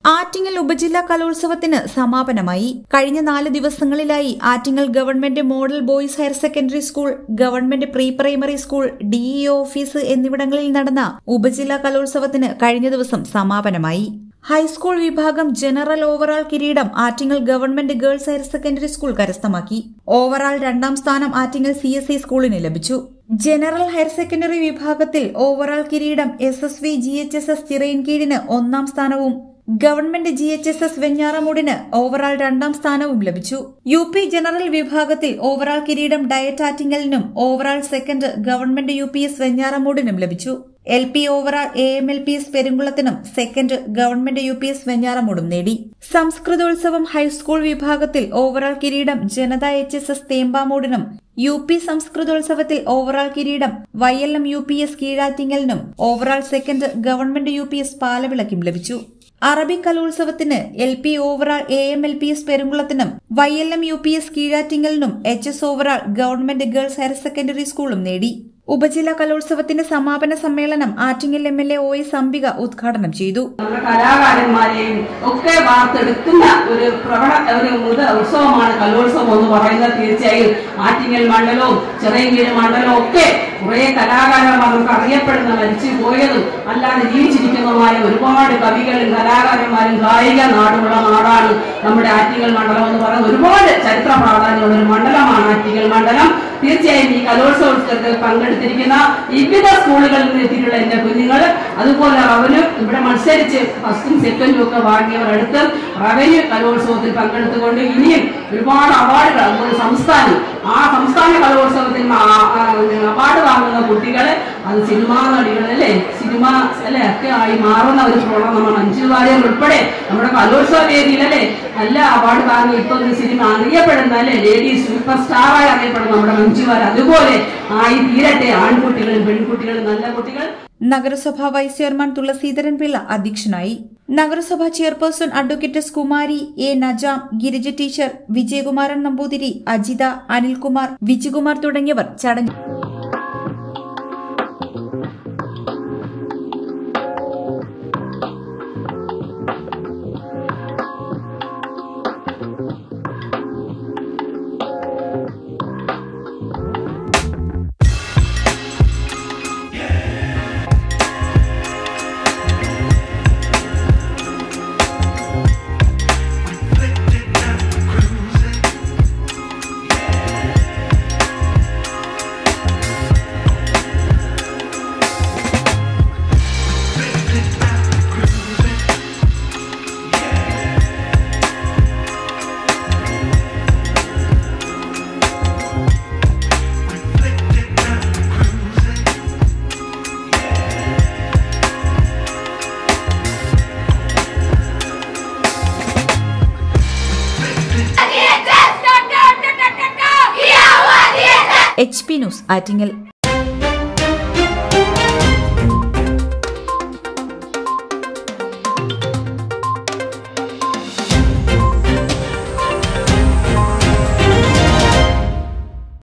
ആറ്റിങ്ങൽ ഉപജില്ലാ കലോത്സവത്തിന് സമാപനമായി കഴിഞ്ഞ നാല് ദിവസങ്ങളിലായി Attingal government model boys higher secondary school government pre primary school DEO office എന്നിവിടങ്ങളിൽ നടന്ന ഉപജില്ലാ കലോത്സവത്തിന് കഴിഞ്ഞ ദിവസം സമാപനമായി ഹൈസ്കൂൾ വിഭാഗം ജനറൽ ഓവറാൾ കിരീടം Attingal government girls higher secondary school കരസ്ഥമാക്കി ഓവറാൾ രണ്ടാം സ്ഥാനം ആറ്റിങ്ങൽ സി എസ് ഐ സ്കൂളിന് ലഭിച്ചു ജനറൽ ഹയർ സെക്കൻഡറി വിഭാഗത്തിൽ ഓവറാൾ കിരീടം S S V G H S S ചിറയിൻകീഴിന് ഒന്നാം സ്ഥാനവും government G H S S വെഞ്ഞാറമൂടിന് ഓവറാൾ രണ്ടാം സ്ഥാനവും ലഭിച്ചു യു പി ജനറൽ വിഭാഗത്തിൽ ഓവറാൾ കിരീടം ഡയറ്റ് ആറ്റിങ്ങലിനും overall second government U P S വെഞ്ഞാറമൂടിനും ലഭിച്ചു L P overall A M L P S പെരുങ്കുളത്തിനും second government U P S വെഞ്ഞാറമൂടും നേടി സംസ്കൃതോത്സവം ഹൈസ്കൂൾ വിഭാഗത്തിൽ ഓവറാൾ കിരീടം ജനത എച്ച് എസ് എസ് തേമ്പാമൂടിനും യു പി സംസ്കൃതോത്സവത്തിൽ ഓവറാൾ കിരീടം Y L M U P S കീഴാറ്റിങ്ങലിനും overall second government U P S പാലവിളക്കും ലഭിച്ചു അറബി കലോത്സവത്തിന് L P overall A M L P S പെരുങ്കുളത്തിനും Y L M U P S കീഴാറ്റിങ്ങലിനും H S overall government girls higher secondary സ്കൂളും നേടി ഉപജില്ലാ കലോത്സവത്തിന്റെ സമാപന സമ്മേളനം Attingal M L A O S Ambika ഉദ്ഘാടനം ചെയ്തു നമ്മുടെ കലാകാരന്മാരെയും ഒക്കെ വാർത്തെടുക്കുന്ന ഒരു പ്രവണ ഒരു മുത ഉത്സവമാണ് കലോത്സവം എന്ന് പറയുന്നത് തീർച്ചയായും ആറ്റിങ്ങൽ മണ്ഡലവും ചെറിയങ്കീഴ് മണ്ഡലവും ഒക്കെ കുറെ കലാകാരന്മാർ നമുക്ക് അറിയപ്പെടുന്ന മരിച്ചു പോയതും അല്ലാതെ ജീവിച്ചിരിക്കുന്നതുമായ ഒരുപാട് കവികളും കലാകാരന്മാരും കായിക നാടുള്ള നാടാണ് നമ്മുടെ ആറ്റിങ്ങൽ മണ്ഡലം എന്ന് പറയുന്നത് ഒരുപാട് ചരിത്ര പ്രാധാന്യമുള്ള ഒരു മണ്ഡലമാണ് ആറ്റിങ്ങൽ മണ്ഡലം തീർച്ചയായും ഈ കലോത്സവത്തിൽ പങ്കെടുത്തിരിക്കുന്ന വിവിധ സ്കൂളുകളിൽ നിന്ന് എത്തിയിട്ടുള്ള എന്റെ കുഞ്ഞുങ്ങൾ അതുപോലെ റവന്യൂ ഇവിടെ മത്സരിച്ച് ഫസ്റ്റും സെക്കൻഡും ഒക്കെ വാങ്ങിയവരടുത്ത് റവന്യൂ കലോത്സവത്തിൽ പങ്കെടുത്തുകൊണ്ട് ഇനിയും ഒരുപാട് അവാർഡുകൾ അതുപോലെ സംസ്ഥാനം ആ സംസ്ഥാന കലോത്സവത്തിൽ അവാർഡ് വാങ്ങുന്ന കുട്ടികൾ അത് സിനിമാ നടികൾ അല്ലേ സിനിമ അല്ലെ ഒക്കെ ആയി മാറുന്ന ഒരു പ്രോഗ്രാം നമ്മൾ അഞ്ചു വാര്യർ ഉൾപ്പെടെ നമ്മുടെ കലോത്സവ വേദിയിൽ അല്ലെ നല്ല അവാർഡ് വാങ്ങി ഇപ്പൊ ഒരു സിനിമ അറിയപ്പെടുന്ന അല്ലെ ലേഡീസ് സൂപ്പർ സ്റ്റാറായി അറിയപ്പെടുന്ന നമ്മുടെ മഞ്ജുവാർ അതുപോലെ ആയി തീരട്ടെ ആൺകുട്ടികളും പെൺകുട്ടികളും നല്ല കുട്ടികൾ നഗരസഭാ വൈസ് ചെയർമാൻ തുളസീധരൻ പിള്ള അധ്യക്ഷനായി നഗരസഭാ chairperson advocate S Kumari A Najam Girija teacher Vijayakumaran Namboothiri Ajitha Anilkumar Vijayakumar തുടങ്ങിയവർ ചടങ്ങ് എച്ച് പി ന്യൂസ് ആറ്റിങ്ങൽ